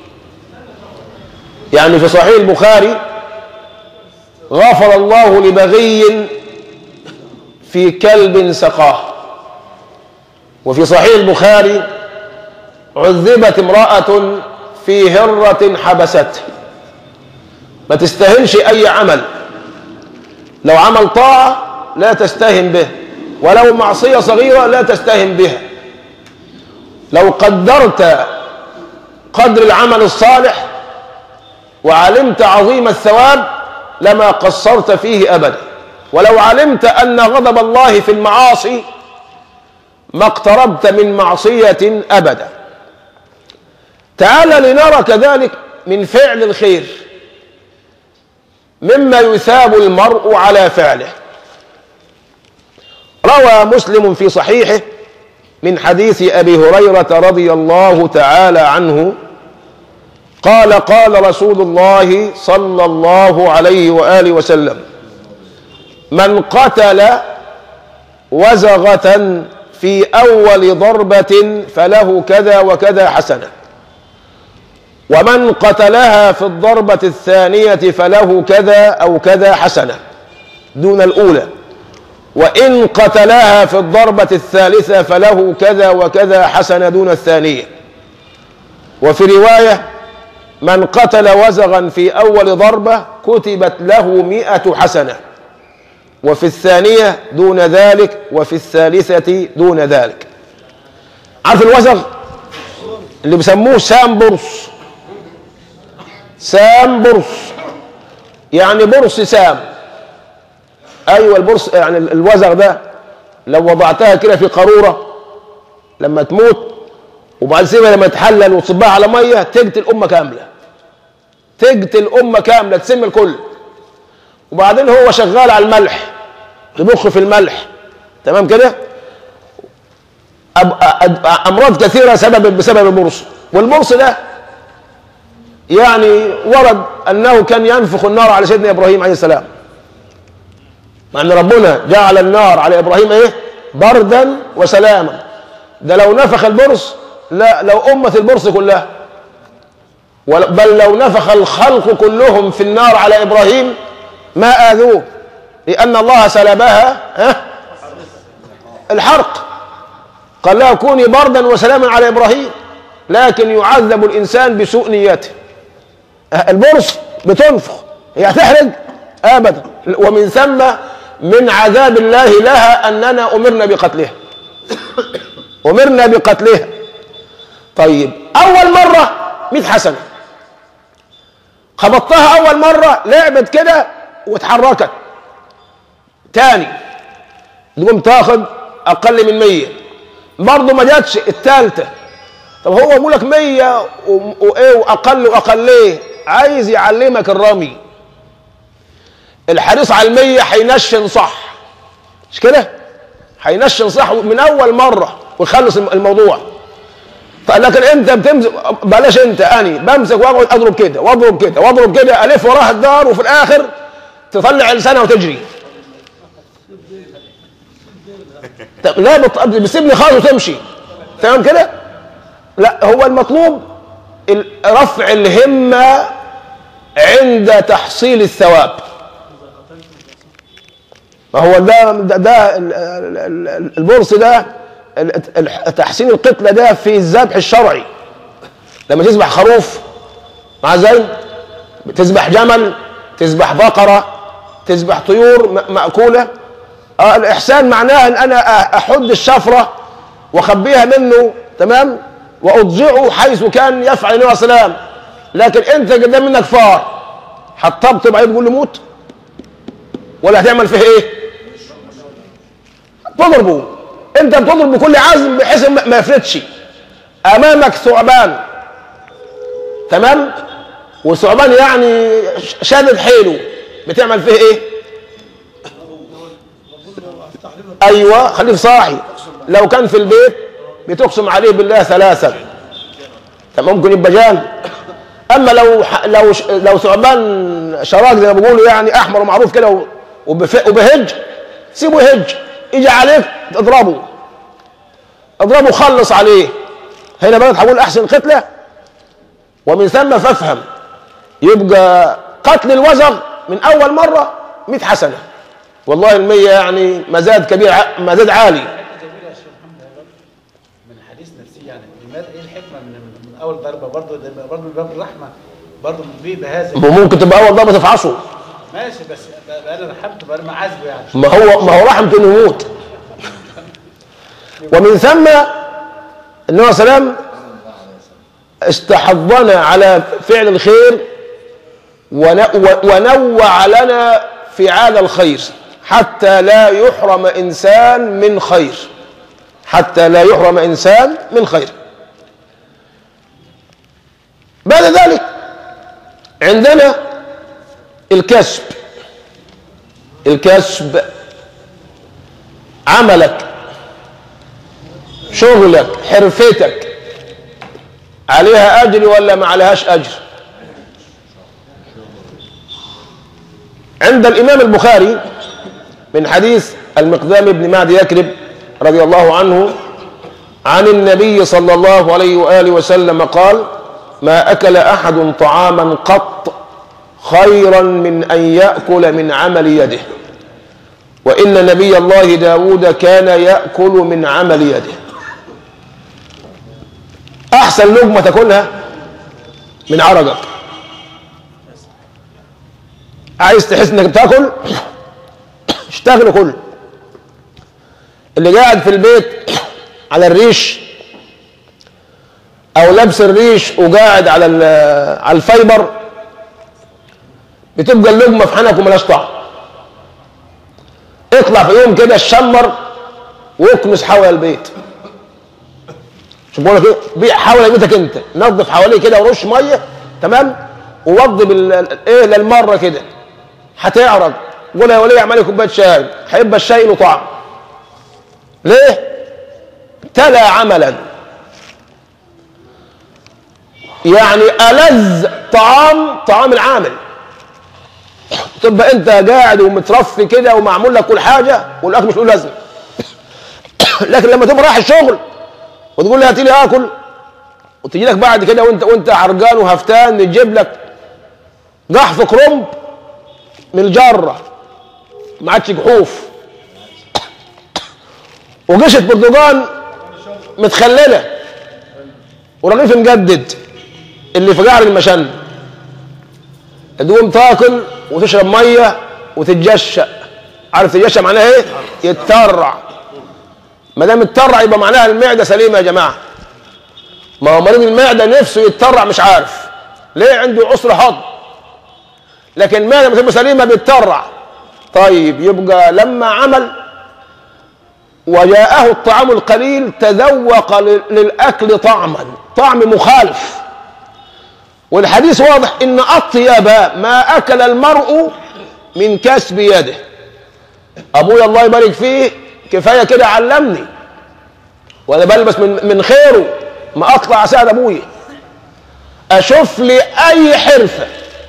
يعني في صحيح البخاري غفر الله لبغي في كلب سقاه وفي صحيح البخاري عذبت امرأة في هرة حبسته ما تستهنش أي عمل لو عمل طاعة لا تستهن به ولو معصية صغيرة لا تستهن بها لو قدرت قدر العمل الصالح وعلمت عظيم الثواب لما قصرت فيه أبدا ولو علمت أن غضب الله في المعاصي ما اقتربت من معصية أبدا تعال لنرى كذلك من فعل الخير مما يثاب المرء على فعله روى مسلم في صحيحه من حديث أبي هريرة رضي الله تعالى عنه قال قال رسول الله صلى الله عليه وآله وسلم من قتل وزغة في أول ضربة فله كذا وكذا حسنة ومن قتلها في الضربة الثانية فله كذا أو كذا حسنة دون الأولى وإن قتلها في الضربة الثالثة فله كذا وكذا حسنة دون الثانية وفي رواية من قتل وزغا في أول ضربة كتبت له مئة حسنة وفي الثانية دون ذلك وفي الثالثة دون ذلك عارف الوزغ اللي بيسموه سام برص سام برص يعني برص سام ايوه البرص يعني الوزغ ده لو وضعتها كده في قاروره لما تموت وبعد سيبها لما تحلل وتصبها على ميه تقتل امه كامله تقتل امه كامله تسم الكل وبعدين هو شغال على الملح يبخ في الملح تمام كده امراض كثيره سبب بسبب البرص والبرص ده يعني ورد انه كان ينفخ النار على سيدنا ابراهيم عليه السلام مع ان ربنا جعل النار على ابراهيم ايه بردا وسلاما ده لو نفخ البرص لا لو امه البرص كلها بل لو نفخ الخلق كلهم في النار على ابراهيم ما اذوه لان الله سلبها ها الحرق قال لها كوني بردا وسلاما على ابراهيم لكن يعذب الانسان بسوء نيته البرص بتنفخ هي هتحرق ابدا ومن ثم من عذاب الله لها اننا امرنا بقتلها امرنا بقتلها طيب اول مره 100 حسنه خبطتها اول مره لعبت كده واتحركت تاني تقوم تاخد اقل من 100 برضه ما جاتش الثالثه طب هو بيقول لك 100 وايه واقل واقل ليه عايز يعلمك الرمي الحريص على المية هينشن صح مش كده هينشن صح من اول مره ويخلص الموضوع لكن انت بتمسك بلاش انت اني بمسك واقعد اضرب كده واضرب كده واضرب كده الف وراها الدار وفي الاخر تطلع لسانها وتجري طب لا بتسيبني خالص وتمشي تمام كده لا هو المطلوب رفع الهمه عند تحصيل الثواب ما هو ده ده, ده ال- ال- ال- البورس ده ال- ال- تحسين القتلة ده في الذبح الشرعي لما تذبح خروف مع زي تذبح جمل تذبح بقرة تذبح طيور م- مأكولة آه الإحسان معناها أن أنا أ- أحد الشفرة وأخبيها منه تمام وأضجعه حيث كان يفعل النبي صلى الله عليه وسلم لكن أنت قدام منك فار هتطبطب عليه تقول له موت ولا هتعمل فيه إيه؟ تضربه أنت بتضرب بكل عزم بحيث ما ما يفلتش أمامك ثعبان تمام وثعبان يعني شادد حيله بتعمل فيه ايه ايوه خليك صاحي لو كان في البيت بتقسم عليه بالله ثلاثا طب ممكن يبقى جان اما لو ح- لو ش- لو ثعبان شراك زي ما بيقولوا يعني احمر ومعروف كده و- وبف- وبهج سيبه يهج يجي عليك اضربه اضربه خلص عليه هنا بقى هقول احسن قتله ومن ثم فافهم يبقى قتل الوزغ من اول مره 100 حسنه والله المية يعني مزاد كبير ع- مزاد عالي حته جميله يا شيخ محمد والله من حديث نفسي يعني لماذا ايه الحكمه من, من اول ضربه برضه ده برضه من باب الرحمه برضه بيه بهذا وممكن تبقى اول ضربه تفعصه ماشي بس بقى بقى انا رحمته بقى انا عازبه يعني ما هو ما هو رحمته انه يموت ومن ثم النبي صلى الله عليه وسلم استحضنا على فعل الخير ون- و- ونوع لنا فعال الخير حتى لا يحرم انسان من خير حتى لا يحرم انسان من خير بعد ذلك عندنا الكسب الكسب عملك شغلك حرفتك عليها اجر ولا ما عليهاش اجر عند الامام البخاري من حديث المقدام بن معدي يكرب رضي الله عنه عن النبي صلى الله عليه واله وسلم قال ما اكل احد طعاما قط خيرا من ان ياكل من عمل يده وإن نبي الله داود كان يأكل من عمل يده أحسن لقمة تاكلها من عرقك عايز تحس انك بتاكل اشتغل كل اللي قاعد في البيت على الريش او لابس الريش وقاعد على ال- على الفايبر بتبقى اللقمه في حنك وملاش طعم اطلع في يوم كده الشمر واكنس حول البيت شوف بقول لك ايه بيع حول بيتك انت نظف حواليه كده ورش ميه تمام ووضي بال ايه للمره كده هتعرض قول يا ولي اعمل لي كوبايه شاي هيبقى الشاي له طعم ليه؟ تلا عملا يعني ألذ طعام طعام العامل تبقى انت قاعد ومترفي كده ومعمول لك كل حاجه والاكل مش له لازمه لكن لما تبقى رايح الشغل وتقول لي هات لي اكل وتجي لك بعد كده وانت وانت عرقان وهفتان نجيب لك قحف كرنب من الجره ما عادش جحوف وقشة برتقال متخلله ورغيف مجدد اللي في قعر المشن تقوم تاكل وتشرب ميه وتتجشأ عارف تتجشأ معناها ايه؟ يترع ما دام يترع يبقى معناها المعده سليمه يا جماعه ما هو مريض المعده نفسه يترع مش عارف ليه عنده عسر هضم لكن المعده لما تبقى سليمه بيترع طيب يبقى لما عمل وجاءه الطعام القليل تذوق لل- للاكل طعما طعم مخالف والحديث واضح ان اطيب ما اكل المرء من كسب يده ابويا الله يبارك فيه كفايه كده علمني وانا بلبس من من خيره ما اطلع اساعد ابويا اشوف لي اي حرفه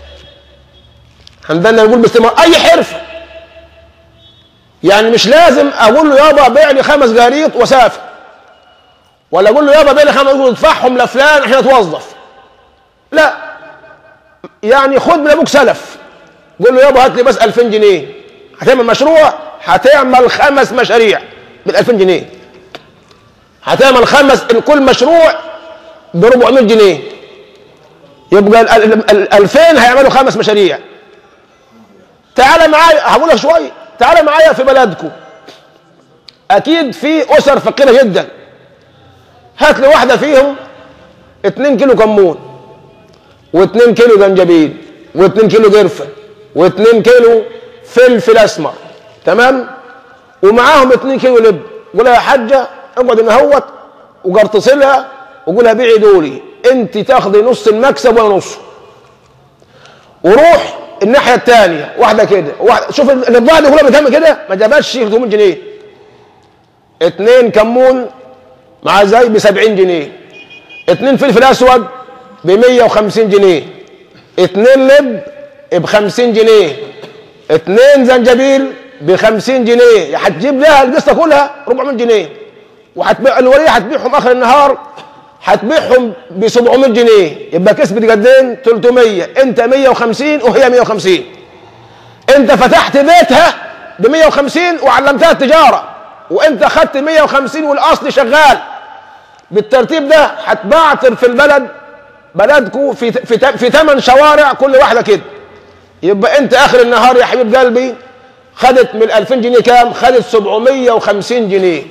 عندنا نقول باستمرار اي حرفه يعني مش لازم اقول له يابا بيع لي خمس جراريط وسافر ولا اقول له يابا بيع لي خمس جراريط ادفعهم لفلان عشان اتوظف لا يعني خد من ابوك سلف قول له يابا هات لي بس 2000 جنيه هتعمل مشروع هتعمل خمس مشاريع بال 2000 جنيه هتعمل خمس كل مشروع ب 400 جنيه يبقى ال- ال- ال- 2000 هيعملوا خمس مشاريع تعالى معايا هقول لك شويه تعالى معايا في بلدكم اكيد في اسر فقيره جدا هات لي واحده فيهم 2 كيلو كمون و2 كيلو زنجبيل و2 كيلو قرفه و2 كيلو فلفل اسمر تمام ومعاهم 2 كيلو لب قول لها يا حاجه اقعد هنا اهوت وقرتصلها وقول لها بيعي دولي انت تاخدي نص المكسب ولا نصه وروح الناحيه الثانيه واحده كده واحده شوف البضاعه دي كلها بكام كده ما جابتش 300 جنيه اتنين كمون مع زي ب 70 جنيه اتنين فلفل اسود ب 150 جنيه اتنين لب ب 50 جنيه اتنين زنجبيل ب 50 جنيه هتجيب لها القصه كلها 400 جنيه وهتبيع الوريه هتبيعهم اخر النهار هتبيعهم ب 700 جنيه يبقى كسبت قدين 300 انت 150 وهي 150 انت فتحت بيتها ب 150 وعلمتها التجاره وانت خدت 150 والاصل شغال بالترتيب ده هتبعتر في البلد بلدكم في في في ثمان شوارع كل واحده كده يبقى انت اخر النهار يا حبيب قلبي خدت من 2000 جنيه كام؟ خدت 750 جنيه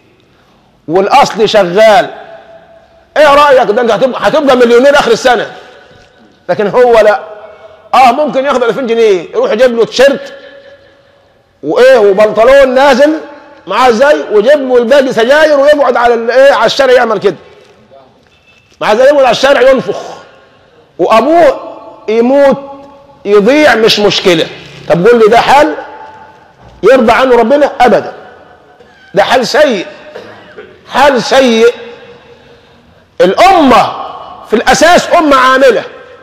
والاصل شغال ايه رايك ده انت هتبقى هتبقى مليونير اخر السنه لكن هو لا اه ممكن ياخد 2000 جنيه يروح يجيب له تيشيرت وايه وبنطلون نازل معاه زي ويجيب له الباقي سجاير ويقعد على الايه على الشارع يعمل كده مع زي يقعد على الشارع ينفخ وابوه يموت يضيع مش مشكله طب قول لي ده حال يرضى عنه ربنا ابدا ده حال سيء حال سيء الامه في الاساس امه عامله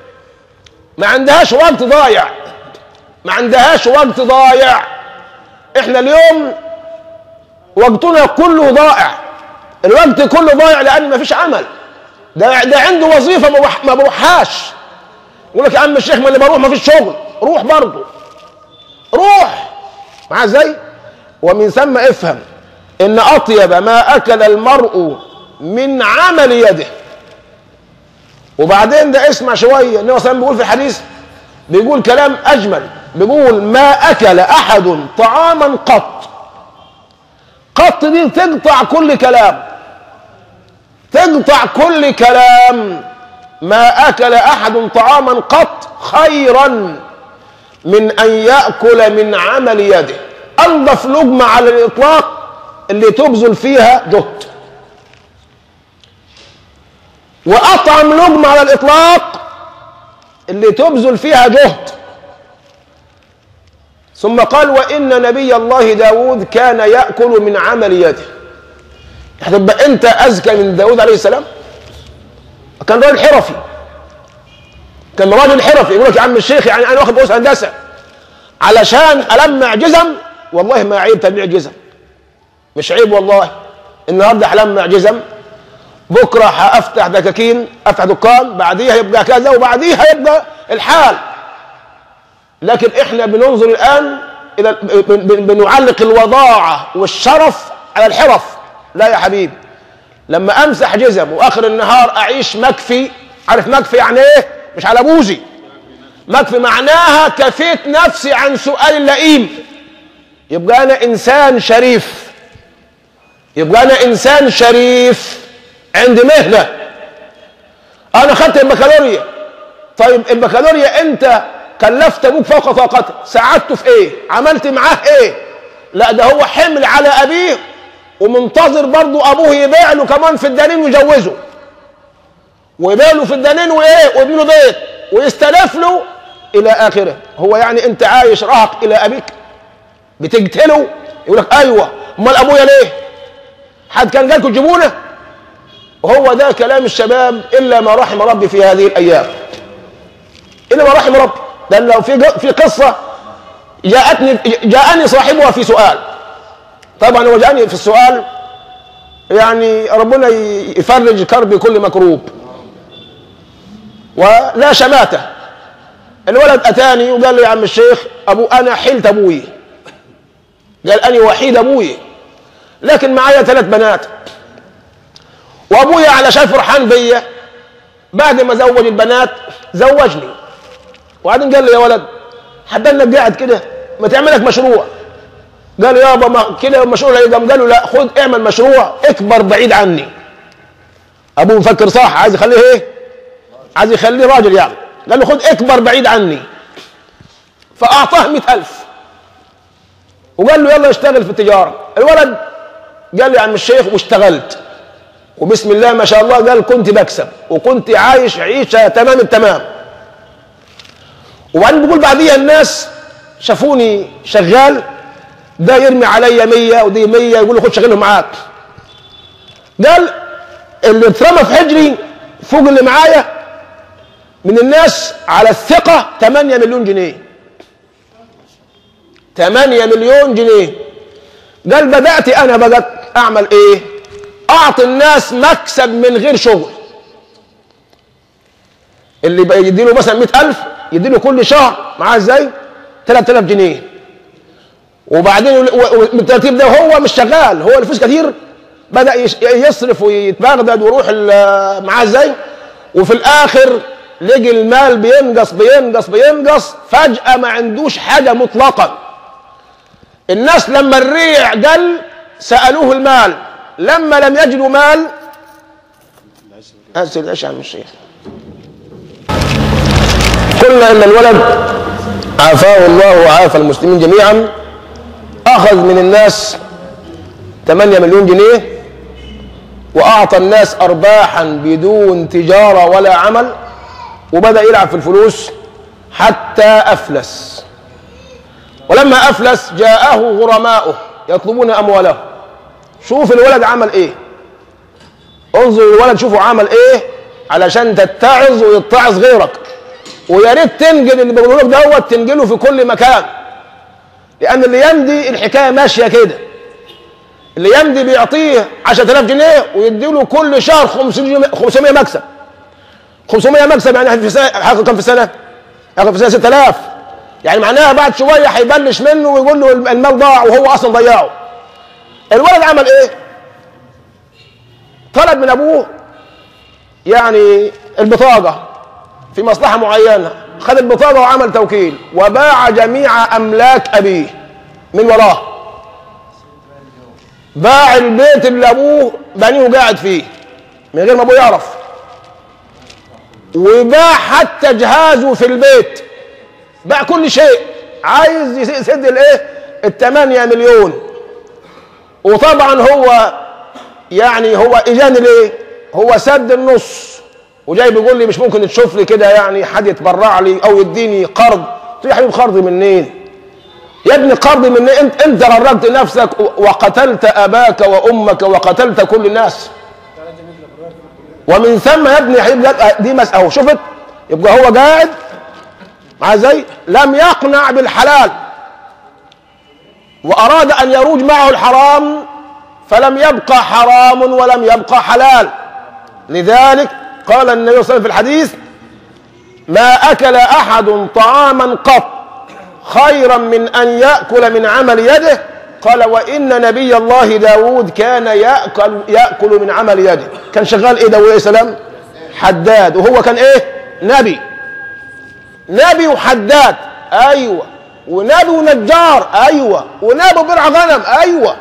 ما عندهاش وقت ضايع ما عندهاش وقت ضايع احنا اليوم وقتنا كله ضائع الوقت كله ضايع لان ما فيش عمل ده ده عنده وظيفه ما بروح- ما بروحهاش يقول لك يا عم الشيخ ما اللي بروح ما فيش شغل روح برضه روح معاه ازاي ومن ثم افهم ان اطيب ما اكل المرء من عمل يده وبعدين ده اسمع شويه النبي صلى الله عليه وسلم بيقول في الحديث بيقول كلام اجمل بيقول ما اكل احد طعاما قط قط دي تقطع كل كلام تقطع كل كلام ما اكل احد طعاما قط خيرا من ان ياكل من عمل يده انظف لقمه على الاطلاق اللي تبذل فيها جهد واطعم لقمه على الاطلاق اللي تبذل فيها جهد ثم قال وان نبي الله داود كان ياكل من عمل يده هتبقى انت اذكى من داود عليه السلام كان راجل حرفي كان راجل حرفي يقول لك يا عم الشيخ يعني انا واخد بوس هندسه علشان المع جزم والله ما عيب تلميع جزم مش عيب والله النهارده هلمع جزم بكره هافتح دكاكين افتح دكان بعديها يبقى كذا وبعديها يبقى الحال لكن احنا بننظر الان الى بن- بن- بنعلق الوضاعه والشرف على الحرف لا يا حبيبي لما امسح جزم واخر النهار اعيش مكفي عارف مكفي يعني ايه مش على بوزي مكفي معناها كفيت نفسي عن سؤال اللئيم يبقى انا انسان شريف يبقى انا انسان شريف عندي مهنه انا خدت البكالوريا طيب البكالوريا انت كلفت ابوك فوق طاقته ساعدته في ايه عملت معاه ايه لا ده هو حمل على ابيه ومنتظر برضه ابوه يبيع له كمان في الدنين ويجوزه ويبيع له في الدنين وايه ويبني له بيت ويستلف له الى اخره هو يعني انت عايش رهق الى ابيك بتقتله يقول لك ايوه امال ابويا ليه حد كان جالكم تجيبونه وهو ده كلام الشباب الا ما رحم ربي في هذه الايام الا ما رحم ربي لان لو في في قصه جاءتني جاءني صاحبها في سؤال طبعا هو جاءني في السؤال يعني ربنا يفرج كرب كل مكروب ولا شماته الولد اتاني وقال لي يا عم الشيخ ابو انا حلت ابوي قال أنا وحيد أبويا لكن معايا ثلاث بنات وأبويا علشان فرحان بيا بعد ما زوج البنات زوجني وبعدين قال لي يا ولد حتى انك قاعد كده ما تعمل لك مشروع قال يابا ما كده مشروع قام قال له لا خد اعمل مشروع اكبر بعيد عني ابوه مفكر صح عايز يخليه ايه عايز يخليه راجل يعني قال له خد اكبر بعيد عني فاعطاه مئة ألف وقال له يلا اشتغل في التجارة الولد قال له يا عم الشيخ واشتغلت وبسم الله ما شاء الله قال كنت بكسب وكنت عايش عيشة تمام التمام وبعدين بيقول بعديها الناس شافوني شغال ده يرمي عليا 100 ودي 100 يقول له خد شغلهم معاك قال اللي اترمى في حجري فوق اللي معايا من الناس على الثقة 8 مليون جنيه 8 مليون جنيه قال بدأت أنا بقى أعمل إيه أعطي الناس مكسب من غير شغل اللي بقى يديله مثلا 100000 يديله كل شهر معاه ازاي 3000 جنيه وبعدين بالترتيب ده هو مش شغال هو الفلوس كتير بدا يصرف ويتبغدد ويروح معاه ازاي وفي الاخر لقي المال بينقص بينقص بينقص فجاه ما عندوش حاجه مطلقا الناس لما الريع قل سالوه المال لما لم يجدوا مال هسه العيش يا عم الشيخ قلنا ان الولد عافاه الله وعافى المسلمين جميعا اخذ من الناس 8 مليون جنيه واعطى الناس ارباحا بدون تجاره ولا عمل وبدا يلعب في الفلوس حتى افلس ولما افلس جاءه غرماؤه يطلبون امواله شوف الولد عمل ايه انظر الولد شوفوا عمل ايه علشان تتعظ ويتعظ غيرك ويا ريت تنقل اللي بقوله لك دوت تنقله في كل مكان لان اللي يمدي الحكايه ماشيه كده اللي يمدي بيعطيه 10000 جنيه ويديله كل شهر 500 مكسب 500 مكسب يعني في سنه حقق كم في سنه؟ حقق في سنه 6000 يعني معناها بعد شويه هيبلش منه ويقول له المال ضاع وهو اصلا ضيعه الولد عمل ايه؟ طلب من ابوه يعني البطاقه في مصلحة معينة خد البطاقة وعمل توكيل وباع جميع أملاك أبيه من وراه باع البيت اللي أبوه بنيه قاعد فيه من غير ما أبوه يعرف وباع حتى جهازه في البيت باع كل شيء عايز يسد الايه الثمانية مليون وطبعا هو يعني هو اجاني ليه هو سد النص وجاي بيقول لي مش ممكن تشوف لي كده يعني حد يتبرع لي او يديني قرض قلت له يا حبيبي قرض منين يا ابني قرض منين انت انت ررجت نفسك وقتلت اباك وامك وقتلت كل الناس ومن ثم يا ابني يا حبيبي دي مساله شفت يبقى هو قاعد مع زي لم يقنع بالحلال واراد ان يروج معه الحرام فلم يبقى حرام ولم يبقى حلال لذلك قال النبي صلى الله عليه وسلم في الحديث ما أكل أحد طعاما قط خيرا من أن يأكل من عمل يده قال وإن نبي الله داود كان يأكل, يأكل من عمل يده كان شغال إيه داود عليه السلام حداد وهو كان إيه نبي نبي وحداد أيوة ونبي ونجار أيوة ونبي برع غنم أيوة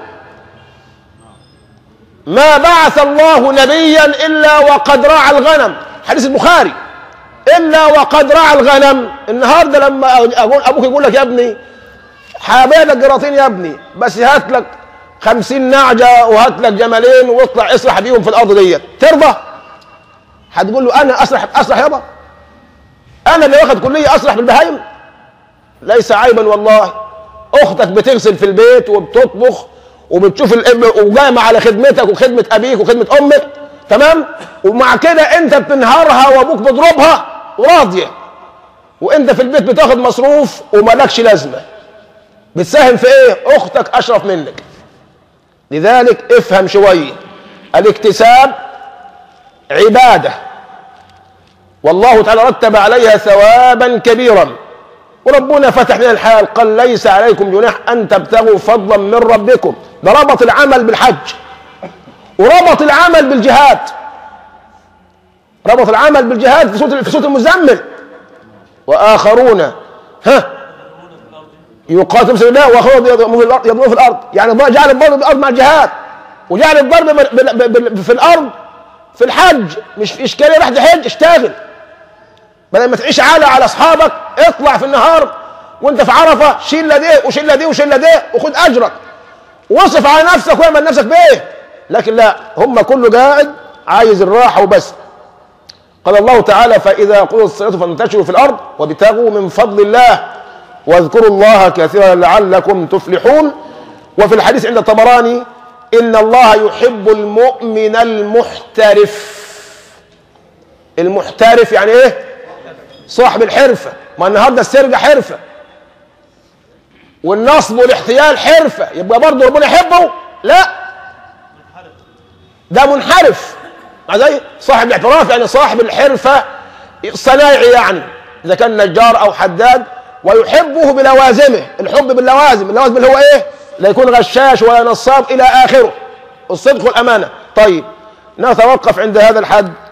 ما بعث الله نبيا الا وقد رعى الغنم حديث البخاري الا وقد رعى الغنم النهارده لما اقول ابوك يقول لك يا ابني حبايبك جراطين يا ابني بس هات لك خمسين نعجة وهات لك جملين واطلع اصلح بيهم في الارض ديت ترضى هتقول له انا اصلح اصلح يابا انا اللي واخد كليه اصلح بالبهايم ليس عيبا والله اختك بتغسل في البيت وبتطبخ وبتشوف الابن وقايمه على خدمتك وخدمه ابيك وخدمه امك تمام ومع كده انت بتنهارها وابوك بيضربها وراضيه وانت في البيت بتاخد مصروف ومالكش لازمه بتساهم في ايه اختك اشرف منك لذلك افهم شويه الاكتساب عباده والله تعالى رتب عليها ثوابا كبيرا وربنا فتح لنا الحال قال ليس عليكم جناح ان تبتغوا فضلا من ربكم ده ربط العمل بالحج وربط العمل بالجهاد ربط العمل بالجهاد في سوره في سوره المزمل واخرون ها يقاتل في سبيل الله واخرون يضربون في الارض يضربون في الارض يعني الله جعل الضرب في الارض مع الجهاد وجعل الضرب بال- بال- بال- في الارض في الحج مش في اشكاليه راح تحج اشتغل بدل ما تعيش عالة على اصحابك اطلع في النهار وانت في عرفه شيل دي وشيل دي وشيل دي وخد اجرك واصرف على نفسك واعمل نفسك بايه لكن لا هم كله قاعد عايز الراحه وبس قال الله تعالى فاذا قضت الصلاه فانتشروا في الارض وابتغوا من فضل الله واذكروا الله كثيرا لعلكم تفلحون وفي الحديث عند الطبراني ان الله يحب المؤمن المحترف المحترف يعني ايه صاحب الحرفه ما النهارده السرقه حرفه والنصب والاحتيال حرفه يبقى برضه ربنا يحبه لا ده منحرف مع زي صاحب الاعتراف يعني صاحب الحرفه صنايعي يعني اذا كان نجار او حداد ويحبه بلوازمه الحب باللوازم اللوازم اللي هو ايه لا يكون غشاش ولا نصاب الى اخره الصدق والامانه طيب نتوقف عند هذا الحد